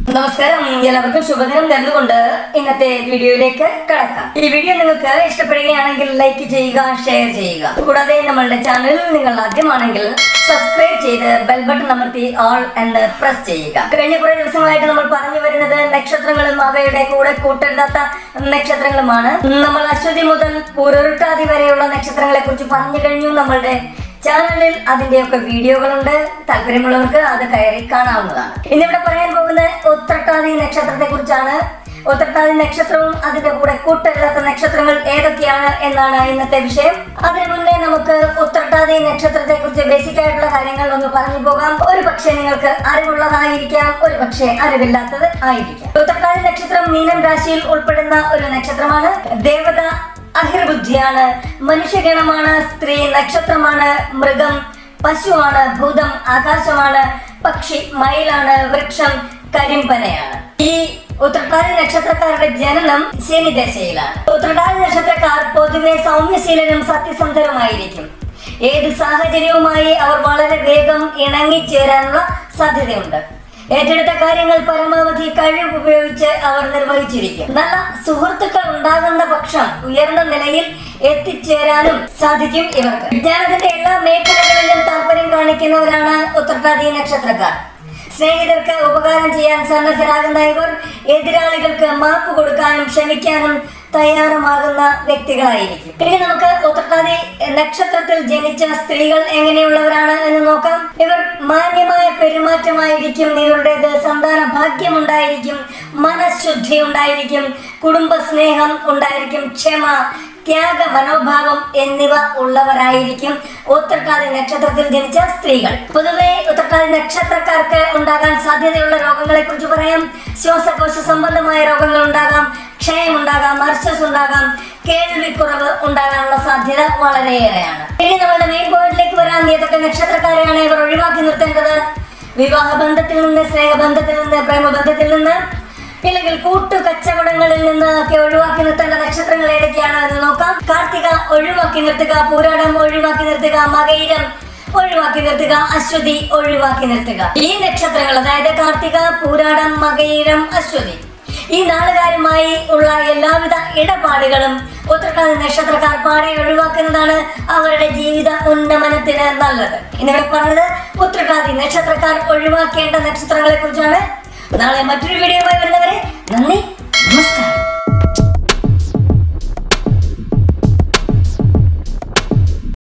നമസ്കാരം എല്ലാവർക്കും ശുഭദിനം നേർന്നുകൊണ്ട് ഇന്നത്തെ വീഡിയോയിലേക്ക് കടക്കാം ഈ വീഡിയോ നിങ്ങൾക്ക് ഇഷ്ടപ്പെടുകയാണെങ്കിൽ ലൈക്ക് ചെയ്യുക ഷെയർ ചെയ്യുക കൂടാതെ നമ്മളുടെ ചാനൽ നിങ്ങൾ ആദ്യമാണെങ്കിൽ സബ്സ്ക്രൈബ് ചെയ്ത് ബെൽ ബട്ടൺ അമർത്തി ഓൾ എന്ന് പ്രസ് ചെയ്യുക കഴിഞ്ഞ കുറെ ദിവസങ്ങളായിട്ട് നമ്മൾ പറഞ്ഞു വരുന്നത് നക്ഷത്രങ്ങളും അവയുടെ കൂടെ കൂട്ടെഴുതാത്ത നക്ഷത്രങ്ങളുമാണ് നമ്മൾ അശ്വതി മുതൽ പൂരൊരുട്ടാതി വരെയുള്ള നക്ഷത്രങ്ങളെ കുറിച്ച് പറഞ്ഞു കഴിഞ്ഞു നമ്മളുടെ ചാനലിൽ അതിന്റെയൊക്കെ വീഡിയോകളുണ്ട് താല്പര്യമുള്ളവർക്ക് അത് കയറി കാണാവുന്നതാണ് ഇന്നിവിടെ പറയാൻ പോകുന്ന ഉത്രട്ടാതി നക്ഷത്രത്തെ കുറിച്ചാണ് ഉത്രട്ടാതി നക്ഷത്രവും അതിന്റെ കൂടെ കൂട്ടല്ലാത്ത നക്ഷത്രങ്ങൾ ഏതൊക്കെയാണ് എന്നാണ് ഇന്നത്തെ വിഷയം അതിനു മുന്നേ നമുക്ക് ഉത്രട്ടാതി നക്ഷത്രത്തെ കുറിച്ച് ബേസിക് ആയിട്ടുള്ള കാര്യങ്ങൾ ഒന്ന് പറഞ്ഞു പോകാം ഒരു പക്ഷേ നിങ്ങൾക്ക് അറിവുള്ളതായിരിക്കാം ഒരു പക്ഷേ അറിവില്ലാത്തത് ആയിരിക്കാം ഉത്രട്ടാതി നക്ഷത്രം മീനം രാശിയിൽ ഉൾപ്പെടുന്ന ഒരു നക്ഷത്രമാണ് ദേവത അഹിർബുദ്ധിയാണ് മനുഷ്യഗണമാണ് സ്ത്രീ നക്ഷത്രമാണ് മൃഗം പശുവാണ് ഭൂതം ആകാശമാണ് പക്ഷി മയിലാണ് വൃക്ഷം കരിമ്പനയാണ് ഈ ഉത്രട്ടാതി നക്ഷത്രക്കാരുടെ ജനനം ശനിദശയിലാണ് ഉത്രട്ടാതി നക്ഷത്രക്കാർ പൊതുവെ സൗമ്യശീലനും സത്യസന്ധരുമായിരിക്കും ഏത് സാഹചര്യവുമായി അവർ വളരെ വേഗം ഇണങ്ങിച്ചേരാനുള്ള സാധ്യതയുണ്ട് ഏറ്റെടുത്ത കാര്യങ്ങൾ പരമാവധി കഴിവ് ഉപയോഗിച്ച് അവർ നിർവഹിച്ചിരിക്കും നല്ല സുഹൃത്തുക്കൾ ഉണ്ടാകുന്ന പക്ഷം ഉയർന്ന നിലയിൽ എത്തിച്ചേരാനും സാധിക്കും ഇവർക്ക് വിജ്ഞാനത്തിന്റെ എല്ലാ മേഖലകളിലും താല്പര്യം കാണിക്കുന്നവരാണ് ഉത്രട്ടാതി നക്ഷത്രക്കാർ സ്നേഹിതർക്ക് ഉപകാരം ചെയ്യാൻ സന്നദ്ധരാകുന്ന ഇവർ എതിരാളികൾക്ക് മാപ്പ് കൊടുക്കാനും ക്ഷമിക്കാനും തയ്യാറുമാകുന്ന വ്യക്തികളായിരിക്കും ഇനി നമുക്ക് ഉത്രട്ടാതി നക്ഷത്രത്തിൽ ജനിച്ച സ്ത്രീകൾ എങ്ങനെയുള്ളവരാണ് എന്ന് നോക്കാം ഇവർ മാന്യമായ പെരുമാറ്റമായിരിക്കും ഇവരുടേത് സന്താന ഭാഗ്യം ഉണ്ടായിരിക്കും മനഃശുദ്ധി ഉണ്ടായിരിക്കും കുടുംബ സ്നേഹം ഉണ്ടായിരിക്കും ക്ഷമ ത്യാഗ മനോഭാവം എന്നിവ ഉള്ളവരായിരിക്കും ഉത്രട്ടാതി നക്ഷത്രത്തിൽ ജനിച്ച സ്ത്രീകൾ പൊതുവെ ഉത്രട്ടാതി നക്ഷത്രക്കാർക്ക് ഉണ്ടാകാൻ സാധ്യതയുള്ള രോഗങ്ങളെ കുറിച്ച് പറയാം ശ്വാസകോശ സംബന്ധമായ രോഗങ്ങൾ ഉണ്ടാകാം ക്ഷയം ഉണ്ടാകാം അർശസ് ഉണ്ടാകാം കേൾവിക്കുറവ് ഉണ്ടാകാനുള്ള സാധ്യത വളരെയേറെയാണ് ഇനി നമ്മളുടെ മെയിൻ പോയിന്റിലേക്ക് വരാൻ ഏതൊക്കെ നക്ഷത്രക്കാരെയാണ് ഇവർ ഒഴിവാക്കി നിർത്തേണ്ടത് വിവാഹ ബന്ധത്തിൽ നിന്ന് സ്നേഹബന്ധത്തിൽ നിന്ന് പ്രേമബന്ധത്തിൽ നിന്ന് ഇല്ലെങ്കിൽ കൂട്ടു കച്ചവടങ്ങളിൽ നിന്ന് ഒക്കെ ഒഴിവാക്കി നിർത്തേണ്ട നക്ഷത്രങ്ങൾ ഏതൊക്കെയാണ് എന്ന് നോക്കാം കാർത്തിക ഒഴിവാക്കി നിർത്തുക പൂരാടം ഒഴിവാക്കി നിർത്തുക മകയിരം ഒഴിവാക്കി നിർത്തുക അശ്വതി ഒഴിവാക്കി നിർത്തുക ഈ നക്ഷത്രങ്ങൾ അതായത് കാർത്തിക പൂരാടം മകയിരം അശ്വതി ഈ നാളുകാരുമായി ഉള്ള എല്ലാവിധ ഇടപാടുകളും ഉത്തരക്കാട് നക്ഷത്രക്കാർ പാടെ ഒഴിവാക്കുന്നതാണ് അവരുടെ ജീവിത ഉന്നമനത്തിന് നല്ലത് ഇന്നിവിടെ പറഞ്ഞത് ഉത്തരക്കാതി നക്ഷത്രക്കാർ ഒഴിവാക്കേണ്ട നക്ഷത്രങ്ങളെ കുറിച്ചാണ് നാളെ മറ്റൊരു വീഡിയോയുമായി വരുന്നവരെ നന്ദി നമസ്കാരം